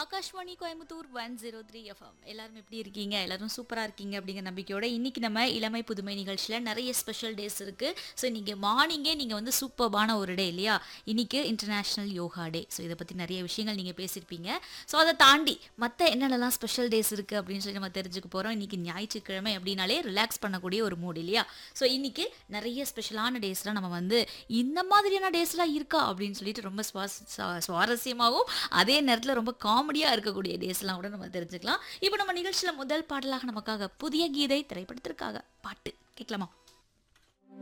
Akashvani Coimbatore one zero three FM எல்லாரும் எப்படி இருக்கீங்க எல்லாரும் சூப்பராக இருக்கீங்க அப்படிங்கிற நம்பிக்கையோட இன்னைக்கு நம்ம இளமை புதுமை நிகழ்ச்சியில் நிறைய ஸ்பெஷல் டேஸ் இருக்கு ஸோ இன்னைக்கு மார்னிங்கே நீங்கள் வந்து சூப்பர்பான ஒரு டே இல்லையா இன்னைக்கு இன்டர்நேஷ்னல் யோகா டே ஸோ இதை பற்றி நிறைய விஷயங்கள் நீங்கள் பேசியிருப்பீங்க ஸோ அதை தாண்டி மற்ற என்னென்னலாம் ஸ்பெஷல் டேஸ் இருக்குது அப்படின்னு சொல்லி நம்ம தெரிஞ்சுக்க போகிறோம் இன்னைக்கு ஞாயிற்றுக்கிழமை அப்படின்னாலே ரிலாக்ஸ் பண்ணக்கூடிய ஒரு மூட் இல்லையா ஸோ இன்னைக்கு நிறைய ஸ்பெஷலான டேஸ்லாம் நம்ம வந்து இந்த மாதிரியான டேஸ்லாம் இருக்கா அப்படின்னு சொல்லிட்டு ரொம்ப சுவாஸ் சுவா- சுவாரஸ்யமாகவும் அதே நேரத்தில் ரொம்ப காமெடியாக இருக்கக்கூடிய டேஸ்லாம் கூட நம்ம தெரிஞ்சுக்கலாம் இப்போ நம்ம நிகழ்ச்சியில் முதல் பாடலாக நமக்காக புதிய கீதை திரைப்படத்திற்காக பாட்டு கேட்கலாமா